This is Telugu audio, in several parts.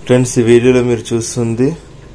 ఫ్రెండ్స్ ఈ వీడియోలో మీరు చూస్తుంది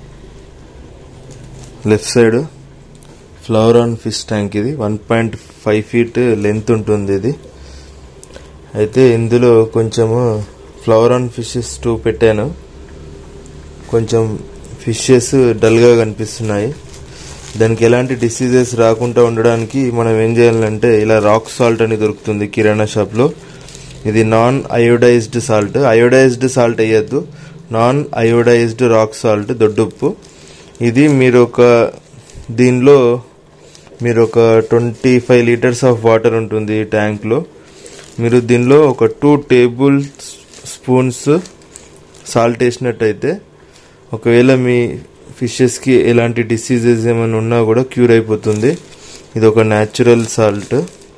left side flower on fish tank ఇది one point five feet length ఉంటుంది ఇది అయితే ఇందులో కొంచెము ఫ్లవర్ ఆన్ ఫిషెస్ టూ పెట్టాను కొంచెం ఫిషెస్ డల్గా కనిపిస్తున్నాయి దానికి ఎలాంటి డిసీజెస్ రాకుండా ఉండడానికి మనం ఏం చేయాలంటే ఇలా రాక్ సాల్ట్ అని దొరుకుతుంది కిరాణా షాప్లో ఇది non iodized salt iodized salt వేయద్దు నాన్ అయోడైజ్డ్ రాక్ సాల్ట్ దొడ్డుప్పు ఇది మీరు ఒక దీనిలో మీరు ఒక twenty five litres of water ఉంటుంది ఈ ట్యాంక్లో మీరు దీనిలో ఒక టూ టేబుల్ స్పూన్స్ సాల్ట్ వేసినట్టయితే ఒకవేళ మీ ఫిషెస్కి ఎలాంటి డిసీజెస్ ఏమైనా ఉన్నా కూడా క్యూర్ అయిపోతుంది ఇది ఒక natural salt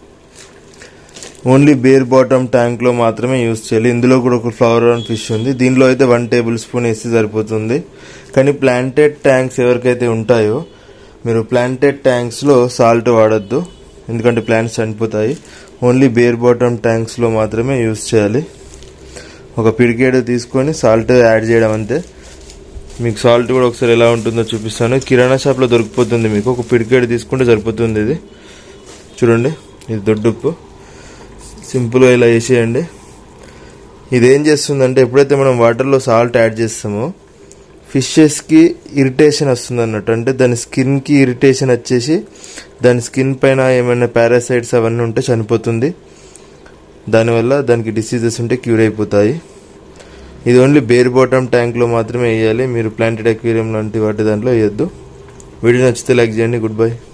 only bare bottom ట్యాంక్లో మాత్రమే యూస్ చేయాలి ఇందులో కూడా ఒక ఫ్లవర్ ఆన్ ఫిష్ ఉంది దీనిలో అయితే వన్ టేబుల్ స్పూన్ వేస్తే సరిపోతుంది కానీ ప్లాంటెడ్ ట్యాంక్స్ ఎవరికైతే ఉంటాయో మీరు ప్లాంటెడ్ ట్యాంక్స్లో సాల్ట్ వాడద్దు ఎందుకంటే ప్లాంట్స్ చనిపోతాయి ఓన్లీ బేర్ బాటమ్ ట్యాంక్స్లో మాత్రమే యూస్ చేయాలి ఒక పిడికేడు తీసుకొని సాల్ట్ యాడ్ చేయడం అంతే మీకు సాల్ట్ కూడా ఒకసారి ఎలా ఉంటుందో చూపిస్తాను కిరాణా షాప్లో దొరికిపోతుంది మీకు ఒక పిడికేడు తీసుకుంటే సరిపోతుంది ఇది చూడండి ఇది దొడ్డుప్పు సింపుల్గా ఇలా వేసేయండి ఇది ఏం చేస్తుందంటే ఎప్పుడైతే మనం వాటర్లో సాల్ట్ యాడ్ చేస్తామో ఫిషెస్కి ఇరిటేషన్ వస్తుంది అన్నట్టు అంటే దాని స్కిన్కి ఇరిటేషన్ వచ్చేసి దాని స్కిన్ పైన ఏమైనా పారాసైట్స్ అవన్నీ ఉంటే చనిపోతుంది దానివల్ల దానికి డిసీజెస్ ఉంటే క్యూర్ అయిపోతాయి ఇది ఓన్లీ బేర్ బాటమ్ ట్యాంక్లో మాత్రమే వేయాలి మీరు ప్లాంటెడ్ అక్వేరియం లాంటి వాటి దాంట్లో వేయద్దు వీడియో నచ్చితే లైక్ చేయండి గుడ్ బై